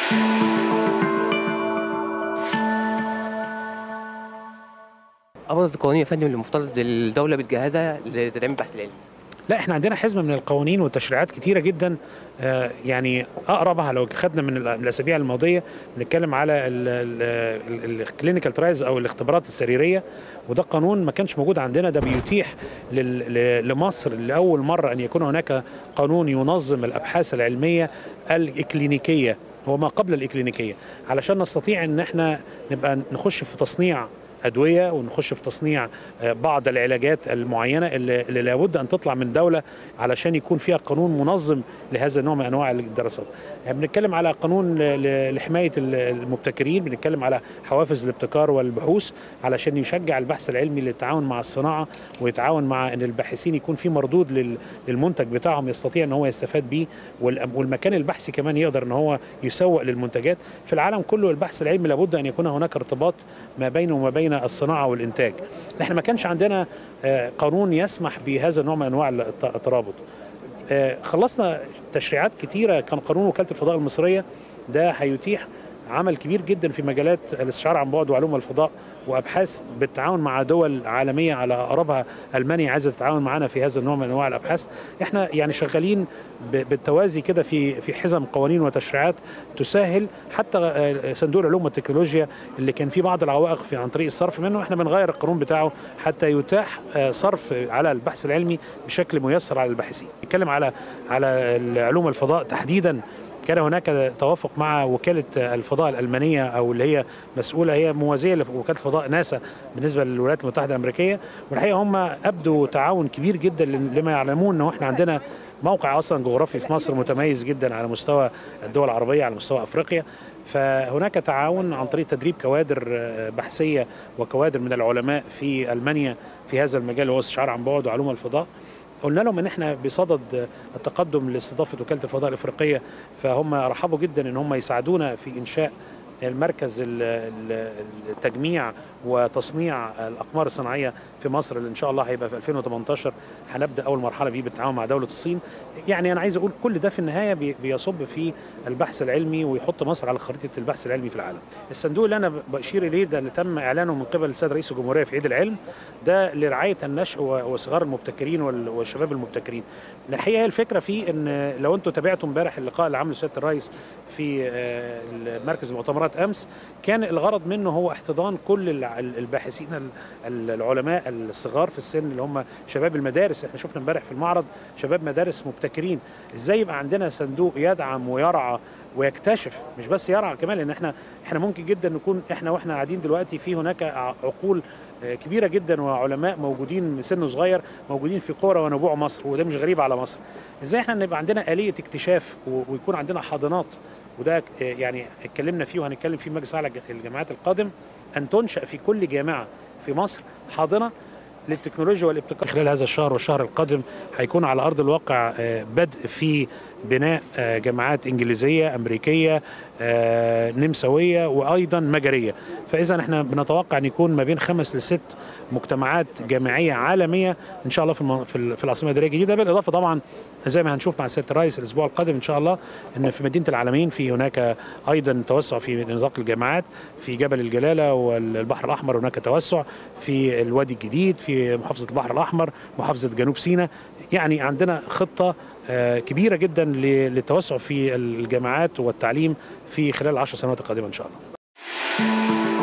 ابرز القوانين يا فندم اللي المفترض الدوله بتجهزها لتدعيم البحث العلمي لا احنا عندنا حزمه من القوانين والتشريعات كتيره جدا آه، يعني اقربها لو خدنا من ال- من الاسابيع الماضيه بنتكلم على الكلينيكال ترايز او الاختبارات السريريه وده قانون ما كانش موجود عندنا ده بيتيح لل- ل- لمصر لاول مره ان يكون هناك قانون ينظم الابحاث العلميه الاكلينيكيه وما قبل الاكلينيكيه علشان نستطيع ان احنا نبقى نخش في تصنيع ادويه ونخش في تصنيع آه، بعض العلاجات المعينه اللي, اللي لابد ان تطلع من دوله علشان يكون فيها قانون منظم لهذا النوع من انواع الدراسات. يعني بنتكلم على قانون ل- ل- لحمايه ال- المبتكرين، بنتكلم على حوافز الابتكار والبحوث علشان يشجع البحث العلمي للتعاون مع الصناعه ويتعاون مع ان الباحثين يكون في مردود لل- للمنتج بتاعهم يستطيع ان هو يستفاد بيه والأم- والمكان البحثي كمان يقدر ان هو يسوق للمنتجات. في العالم كله البحث العلمي لابد ان يكون هناك ارتباط ما بينه وما بين الصناعه والانتاج. احنا ما كانش عندنا آه، قانون يسمح بهذا النوع من انواع الت- الترابط. آه، خلصنا تشريعات كتيره كان قانون وكاله الفضاء المصريه ده هيتيح عمل كبير جدا في مجالات الاستشعار عن بعد وعلوم الفضاء وابحاث بالتعاون مع دول عالميه على اقربها المانيا عايزه تتعاون معنا في هذا النوع من انواع الابحاث احنا يعني شغالين ب- بالتوازي كده في في حزم قوانين وتشريعات تسهل حتى آه، صندوق العلوم والتكنولوجيا اللي كان فيه بعض العوائق في عن طريق الصرف منه احنا بنغير القانون بتاعه حتى يتاح آه، صرف على البحث العلمي بشكل ميسر على الباحثين نتكلم على على علوم الفضاء تحديدا كان هناك توافق مع وكالة الفضاء الألمانية أو اللي هي مسؤولة هي موازية لوكالة فضاء ناسا بالنسبة للولايات المتحدة الأمريكية والحقيقة هم أبدوا تعاون كبير جدا لما يعلمون أنه إحنا عندنا موقع أصلا جغرافي في مصر متميز جدا على مستوى الدول العربية على مستوى أفريقيا فهناك تعاون عن طريق تدريب كوادر آه، بحثية وكوادر من العلماء في ألمانيا في هذا المجال وهو استشعار عن بعد وعلوم الفضاء قلنا لهم ان احنا بصدد التقدم لاستضافه وكاله الفضاء الافريقيه فهم رحبوا جدا ان هم يساعدونا في انشاء المركز ال- ال- التجميع وتصنيع الاقمار الصناعيه في مصر اللي ان شاء الله هيبقى في 2018 هنبدا اول مرحله بيه بالتعاون مع دوله الصين يعني انا عايز اقول كل ده في النهايه بي- بيصب في البحث العلمي ويحط مصر على خريطه البحث العلمي في العالم الصندوق اللي انا بشير اليه ده اللي تم اعلانه من قبل السيد رئيس الجمهوريه في عيد العلم ده لرعايه النشء و- وصغار المبتكرين وال- والشباب المبتكرين الحقيقه هي الفكره في ان لو انتم تابعتم امبارح اللقاء اللي عمله سياده الرئيس في آه، مركز مؤتمرات امس كان الغرض منه هو احتضان كل الع- الباحثين ال- ال- العلماء الصغار في السن اللي هم شباب المدارس احنا شفنا امبارح في المعرض شباب مدارس مبتكرين ازاي يبقى عندنا صندوق يدعم ويرعى ويكتشف مش بس يرعى كمان لان احنا احنا ممكن جدا نكون احنا واحنا قاعدين دلوقتي في هناك ع- عقول آه، كبيره جدا وعلماء موجودين من سن صغير موجودين في قرى ونبوع مصر وده مش غريب على مصر ازاي احنا نبقى عندنا اليه اكتشاف و- ويكون عندنا حاضنات وده آه، يعني اتكلمنا فيه وهنتكلم فيه مجلس اعلى الجامعات القادم ان تنشا في كل جامعه في مصر حاضنه للتكنولوجيا والابتكار خلال هذا الشهر والشهر القادم هيكون على ارض الواقع آه، بدء في بناء آه، جامعات انجليزيه امريكيه آه، نمساويه وايضا مجريه فاذا احنا بنتوقع ان يكون ما بين خمس لست مجتمعات جامعيه عالميه ان شاء الله في الم- في ال- في العاصمه الاداريه الجديده بالاضافه طبعا زي ما هنشوف مع سياده الرئيس الاسبوع القادم ان شاء الله ان في مدينه العالمين في هناك ايضا توسع في نطاق الجامعات في جبل الجلاله والبحر الاحمر هناك توسع في الوادي الجديد في محافظه البحر الاحمر محافظه جنوب سيناء يعني عندنا خطه آه، كبيره جدا ل- للتوسع في الجامعات والتعليم في خلال العشر سنوات القادمه ان شاء الله